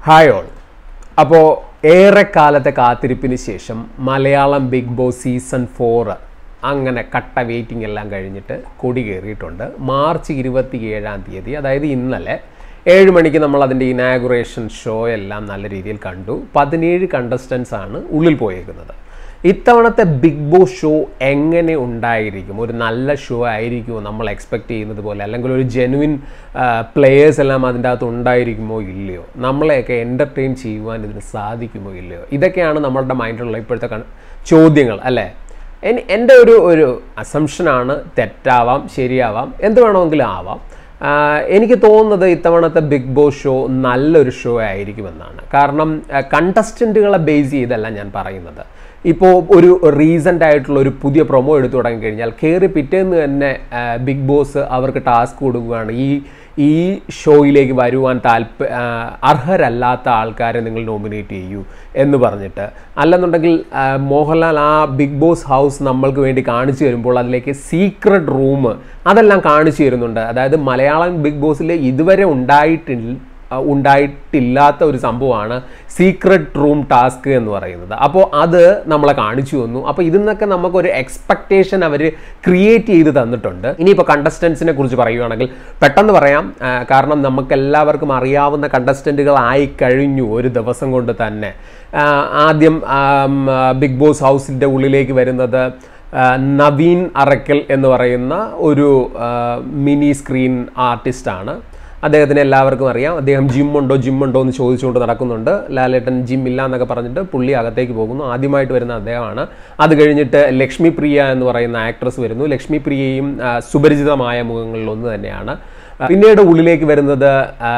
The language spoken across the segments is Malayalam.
ഹായ് ഓൾ അപ്പോൾ ഏറെക്കാലത്തെ കാത്തിരിപ്പിന് ശേഷം Malayalam Bigg Boss season four അങ്ങനെ കട്ട വെയിറ്റിംഗ് എല്ലാം കഴിഞ്ഞിട്ട് കൊടി കയറിയിട്ടുണ്ട് മാർച്ച് ഇരുപത്തി ഏഴാം തീയതി അതായത് ഇന്നലെ ഏഴ് മണിക്ക് നമ്മൾ അതിൻ്റെ ഇനാഗുറേഷൻ ഷോ എല്ലാം നല്ല രീതിയിൽ കണ്ടു പതിനേഴ് കണ്ടസ്റ്റൻസ് ആണ് ഉള്ളിൽ പോയേക്കുന്നത് ഇത്തവണത്തെ ബിഗ് ബോസ് ഷോ എങ്ങനെ ഉണ്ടായിരിക്കും ഒരു നല്ല ഷോ ആയിരിക്കുമോ നമ്മൾ എക്സ്പെക്ട് ചെയ്യുന്നത് പോലെ അല്ലെങ്കിൽ ഒരു ജെനുവിൻ പ്ലെയേഴ്സ് എല്ലാം അതിൻ്റെ അകത്ത് ഉണ്ടായിരിക്കുമോ ഇല്ലയോ നമ്മളെയൊക്കെ എൻ്റർടൈൻ ചെയ്യുവാൻ ഇതിന് സാധിക്കുമോ ഇല്ലയോ ഇതൊക്കെയാണ് നമ്മളുടെ മൈൻഡിലുള്ള ഇപ്പോഴത്തെ കൺ- ചോദ്യങ്ങൾ അല്ലേ എൻ- എൻ്റെ ഒരു ഒരു അസംഷനാണ് തെറ്റാവാം ശരിയാവാം എന്ത് വേണമെങ്കിലും ആവാം ആഹ് എനിക്ക് തോന്നുന്നത് ഇത്തവണത്തെ ബിഗ് ബോസ് ഷോ നല്ലൊരു ഷോ ആയിരിക്കുമെന്നാണ് കാരണം കണ്ടസ്റ്റൻറ്റുകളെ ബേസ് ചെയ്തല്ല ഞാൻ പറയുന്നത് ഇപ്പോൾ ഒരു റീസെൻ്റ് ആയിട്ടുള്ള ഒരു പുതിയ പ്രൊമോ എടുത്തു തുടങ്ങി കഴിഞ്ഞാൽ കയറി പിറ്റേന്ന് തന്നെ ആഹ് ബിഗ് ബോസ് അവർക്ക് ടാസ്ക് കൊടുക്കുകയാണ് ഈ ഈ ഷോയിലേക്ക് വരുവാൻ താല്പ ആഹ് അർഹരല്ലാത്ത ആൾക്കാരെ നിങ്ങൾ നോമിനേറ്റ് ചെയ്യൂ എന്ന് പറഞ്ഞിട്ട് അല്ലെന്നുണ്ടെങ്കിൽ ആഹ് മോഹൻലാൽ ആ ബിഗ് ബോസ് ഹൗസ് നമ്മൾക്ക് വേണ്ടി കാണിച്ചു തരുമ്പോൾ അതിലേക്ക് സീക്രട്ട് റൂം അതെല്ലാം കാണിച്ചു തരുന്നുണ്ട് അതായത് മലയാളം ബിഗ് ബോസിൽ ഇതുവരെ ഉണ്ടായിട്ടില്ല അഹ് ഉണ്ടായിട്ടില്ലാത്ത ഒരു സംഭവമാണ് സീക്രട്ട് റൂം ടാസ്ക് എന്ന് പറയുന്നത് അപ്പോൾ അത് നമ്മളെ കാണിച്ചു തന്നു അപ്പോൾ ഇതിൽ നിന്നൊക്കെ നമുക്കൊരു എക്സ്പെക്റ്റേഷൻ അവർ ക്രിയേറ്റ് ചെയ്ത് തന്നിട്ടുണ്ട് ഇനിയിപ്പോൾ കണ്ടസ്റ്റൻസിനെ കുറിച്ച് പറയുകയാണെങ്കിൽ പെട്ടെന്ന് പറയാം ആ, കാരണം നമുക്ക് എല്ലാവർക്കും അറിയാവുന്ന കണ്ടസ്റ്റൻറ്റുകളായി കഴിഞ്ഞു ഒരു ദിവസം കൊണ്ട് തന്നെ ആ, ആദ്യം ആം, ആ, ബിഗ് ബോസ് ഹൗസിൻ്റെ ഉള്ളിലേക്ക് വരുന്നത് ആ, നവീൻ അറക്കൽ എന്ന് പറയുന്ന ഒരു ആ, മിനി സ്ക്രീൻ ആർട്ടിസ്റ്റാണ് അദ്ദേഹത്തിന് എല്ലാവർക്കും അറിയാം അദ്ദേഹം ജിം ഉണ്ടോ ജിം ഉണ്ടോ എന്ന് ചോദിച്ചുകൊണ്ട് നടക്കുന്നുണ്ട് ലാലേട്ടൻ ജിം ഇല്ല എന്നൊക്കെ പറഞ്ഞിട്ട് പുള്ളി അകത്തേക്ക് പോകുന്നു ആദ്യമായിട്ട് വരുന്ന അദ്ദേഹമാണ് അത് കഴിഞ്ഞിട്ട് ലക്ഷ്മി പ്രിയ എന്ന് പറയുന്ന ആക്ട്രസ് വരുന്നു ലക്ഷ്മി പ്രിയയും ആ, സുപരിചിതമായ മുഖങ്ങളിൽ ഒന്ന് തന്നെയാണ് പിന്നീട് ഉള്ളിലേക്ക് വരുന്നത് ആ,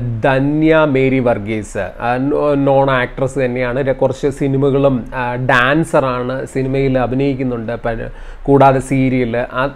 ധന്യ മേരി വർഗീസ് ആ, നോ- നോൺ ആക്ട്രസ് തന്നെയാണ് ര- കുറച്ച് സിനിമകളും ആ, ഡാൻസറാണ് സിനിമയിൽ അഭിനയിക്കുന്നുണ്ട് പ- കൂടാതെ സീരിയൽ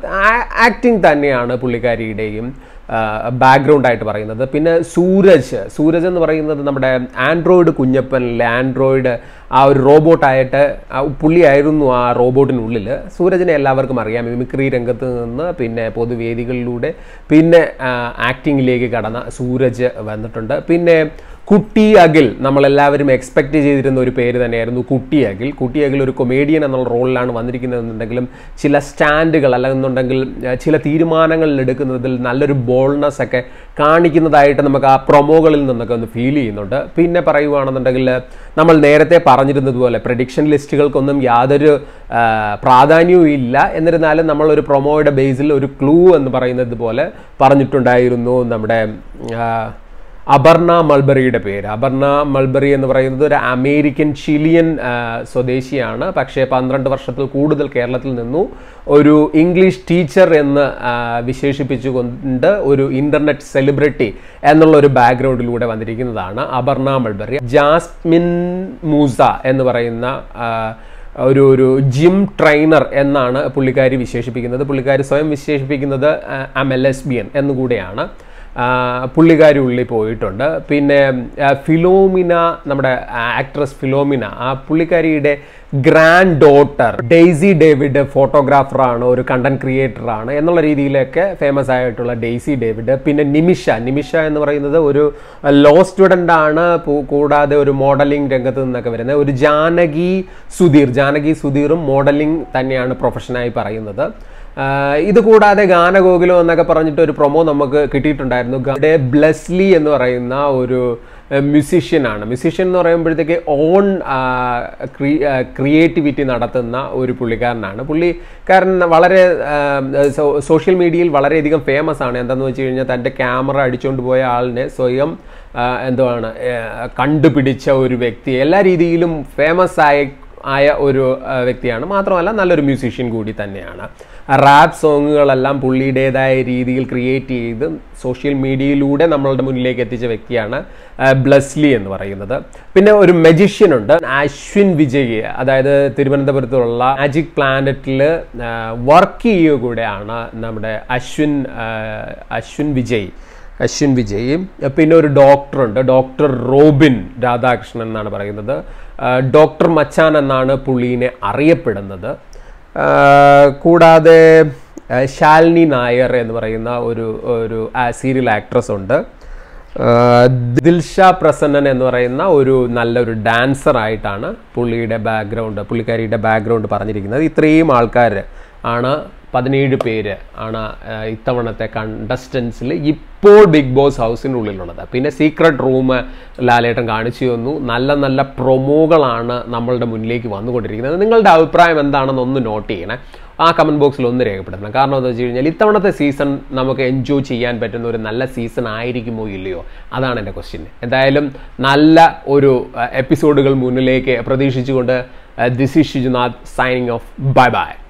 ആക്ടിങ് തന്നെയാണ് പുള്ളിക്കാരിയുടെയും ബാക്ക്ഗ്രൗണ്ട് ആയിട്ട് പറയുന്നത് പിന്നെ സൂരജ് സൂരജ് എന്ന് പറയുന്നത് നമ്മുടെ ആൻഡ്രോയിഡ് കുഞ്ഞപ്പനിലെ ആൻഡ്രോയിഡ് ആ ഒരു റോബോട്ടായിട്ട് ആ പുള്ളിയായിരുന്നു ആ റോബോട്ടിനുള്ളിൽ സൂരജിനെ എല്ലാവർക്കും അറിയാം മിമിക്രി രംഗത്ത് നിന്ന് പിന്നെ പൊതുവേദികളിലൂടെ പിന്നെ ആക്ടിങ്ങിലേക്ക് കടന്ന സൂരജ് വന്നിട്ടുണ്ട് പിന്നെ കുട്ടി അഖിൽ നമ്മളെല്ലാവരും എക്സ്പെക്റ്റ് ചെയ്തിരുന്ന ഒരു പേര് തന്നെയായിരുന്നു കുട്ടി അഖിൽ കുട്ടി അഖിൽ ഒരു കൊമേഡിയൻ എന്നുള്ള റോളിലാണ് വന്നിരിക്കുന്നതെന്നുണ്ടെങ്കിലും ചില സ്റ്റാൻഡുകൾ അല്ലെന്നുണ്ടെങ്കിൽ ആ, ചില തീരുമാനങ്ങൾ എടുക്കുന്നതിൽ നല്ലൊരു ബോൾനെസ് ഒക്കെ കാണിക്കുന്നതായിട്ട് നമുക്ക് ആ പ്രൊമോകളിൽ നിന്നൊക്കെ ഒന്ന് ഫീൽ ചെയ്യുന്നുണ്ട് പിന്നെ പറയുവാണെന്നുണ്ടെങ്കിൽ നമ്മൾ നേരത്തെ പറഞ്ഞിരുന്നത് പോലെ പ്രഡിക്ഷൻ ലിസ്റ്റുകൾക്കൊന്നും യാതൊരു ആ, പ്രാധാന്യവും ഇല്ല എന്നിരുന്നാലും നമ്മൾ ഒരു പ്രൊമോയുടെ ബേസിൽ ഒരു ക്ലൂ എന്ന് പറയുന്നത് പോലെ പറഞ്ഞിട്ടുണ്ടായിരുന്നു നമ്മുടെ ആ, അപർണ മൾബറിയുടെ പേര് അപർണ മൾബറി എന്ന് പറയുന്നത് ഒരു അമേരിക്കൻ ചിലിയൻ ആ, സ്വദേശിയാണ് പക്ഷേ പന്ത്രണ്ട് വർഷത്തിൽ കൂടുതൽ കേരളത്തിൽ നിന്നു ഒരു ഇംഗ്ലീഷ് ടീച്ചർ എന്ന് ആ, വിശേഷിപ്പിച്ചുകൊണ്ട് ഒരു ഇന്റർനെറ്റ് സെലിബ്രിറ്റി എന്നുള്ള ഒരു ബാക്ക്ഗ്രൗണ്ടിലൂടെ വന്നിരിക്കുന്നതാണ് അപർണ മൾബറി ജാസ്മിൻ മൂസ എന്ന് പറയുന്ന ആ, ഒരു ഒരു ജിം ട്രെയിനർ എന്നാണ് പുള്ളിക്കാരി വിശേഷിപ്പിക്കുന്നത് പുള്ളിക്കാരി സ്വയം വിശേഷിപ്പിക്കുന്നത് ആം എൽ എസ് ബി എൻ എന്നുകൂടെയാണ് ആ, പുള്ളിക്കാരി ഉള്ളിൽ പോയിട്ടുണ്ട് പിന്നെ ആ, ഫിലോമിന നമ്മുടെ ആക്ട്രസ് ഫിലോമിന ആ പുള്ളിക്കാരിയുടെ ഗ്രാൻഡ് ഡോട്ടർ ഡെയ്സി ഡേവിഡ് ഫോട്ടോഗ്രാഫറാണ് ഒരു കണ്ടന്റ് ക്രിയേറ്ററാണ് എന്നുള്ള രീതിയിലൊക്കെ ഫേമസ് ആയിട്ടുള്ള ഡെയ്സി ഡേവിഡ് പിന്നെ നിമിഷ നിമിഷ എന്ന് പറയുന്നത് ഒരു ലോ സ്റ്റുഡൻ്റ് ആണ് പു- കൂടാതെ ഒരു മോഡലിംഗ് രംഗത്ത് നിന്നൊക്കെ വരുന്നത് ഒരു ജാനകി സുധീർ ജാനകി സുധീറും മോഡലിംഗ് തന്നെയാണ് പ്രൊഫഷനായി പറയുന്നത് ആഹ് ഇത് കൂടാതെ ഗാനഗോകുലം എന്നൊക്കെ പറഞ്ഞിട്ട് ഒരു പ്രൊമോ നമുക്ക് കിട്ടിയിട്ടുണ്ടായിരുന്നു ഇവിടെ ബ്ലെസ്ലി എന്ന് പറയുന്ന ഒരു മ്യൂസീഷ്യനാണ് മ്യൂസീഷ്യൻ എന്ന് പറയുമ്പോഴത്തേക്ക് ഓൺ ക്രിയേറ്റിവിറ്റി നടത്തുന്ന ഒരു പുള്ളിക്കാരനാണ് പുള്ളിക്കാരൻ വളരെ സോഷ്യൽ മീഡിയയിൽ വളരെയധികം ഫേമസ് ആണ് എന്താണെന്ന് വെച്ച് കഴിഞ്ഞാൽ തൻ്റെ ക്യാമറ അടിച്ചുകൊണ്ട് പോയ ആളിനെ സ്വയം ആ, എന്തുവാണ് ആ, കണ്ടുപിടിച്ച ഒരു വ്യക്തി എല്ലാ രീതിയിലും ഫേമസ് ആയ ആയ ഒരു ആ, വ്യക്തിയാണ് മാത്രമല്ല നല്ലൊരു മ്യൂസീഷ്യൻ കൂടി തന്നെയാണ് റാപ്പ് സോങ്ങുകളെല്ലാം പുള്ളിയുടേതായ രീതിയിൽ ക്രിയേറ്റ് ചെയ്ത് സോഷ്യൽ മീഡിയയിലൂടെ നമ്മളുടെ മുന്നിലേക്ക് എത്തിച്ച വ്യക്തിയാണ് ആ, ബ്ലസ്ലി എന്ന് പറയുന്നത് പിന്നെ ഒരു മെജിഷ്യൻ ഉണ്ട് അശ്വിൻ വിജയ് അതായത് തിരുവനന്തപുരത്തുള്ള മാജിക് പ്ലാനറ്റിൽ വർക്ക് ചെയ്യുക കൂടെയാണ് നമ്മുടെ അശ്വിൻ ആ, അശ്വിൻ വിജയ് അശ്വിൻ വിജയ് പിന്നെ ഒരു ഡോക്ടറുണ്ട് ഡോക്ടർ റോബിൻ രാധാകൃഷ്ണൻ എന്നാണ് പറയുന്നത് ആ, ഡോക്ടർ മച്ചാൻ എന്നാണ് പുള്ളീനെ അറിയപ്പെടുന്നത് ആ, കൂടാതെ ആ, ശാലിനി നായർ എന്ന് പറയുന്ന ഒരു ഒരു സീരിയൽ ആക്ട്രസ് ഉണ്ട് ദിൽഷ പ്രസന്നൻ എന്ന് പറയുന്ന ഒരു നല്ലൊരു ഡാൻസർ ആയിട്ടാണ് പുള്ളിയുടെ ബാക്ക്ഗ്രൗണ്ട് പുള്ളിക്കാരിയുടെ ബാക്ക്ഗ്രൗണ്ട് പറഞ്ഞിരിക്കുന്നത് ഇത്രയും ആൾക്കാർ ആണ് പതിനേഴ് പേര് ആണ് ആ, ഇത്തവണത്തെ കണ്ടസ്റ്റൻസിൽ ഇപ്പോൾ ബിഗ് ബോസ് ഹൗസിൻ്റെ ഉള്ളിലുള്ളത് പിന്നെ സീക്രട്ട് റൂം ലാലേട്ടൻ കാണിച്ചു തന്നു നല്ല നല്ല പ്രൊമോകളാണ് നമ്മളുടെ മുന്നിലേക്ക് വന്നുകൊണ്ടിരിക്കുന്നത് നിങ്ങളുടെ അഭിപ്രായം എന്താണെന്ന് ഒന്ന് നോട്ട് ചെയ്യണേ ആ കമൻറ്റ് ബോക്സിൽ ഒന്ന് രേഖപ്പെടുത്തണം കാരണം എന്താ വെച്ച് കഴിഞ്ഞാൽ ഇത്തവണത്തെ സീസൺ നമുക്ക് എൻജോയ് ചെയ്യാൻ പറ്റുന്ന ഒരു നല്ല സീസൺ ആയിരിക്കുമോ ഇല്ലയോ അതാണ് എൻ്റെ ക്വസ്റ്റ്യൻ എന്തായാലും നല്ല ഒരു എപ്പിസോഡുകൾ മുന്നിലേക്ക് പ്രതീക്ഷിച്ചുകൊണ്ട് this is Shijunath signing off bye by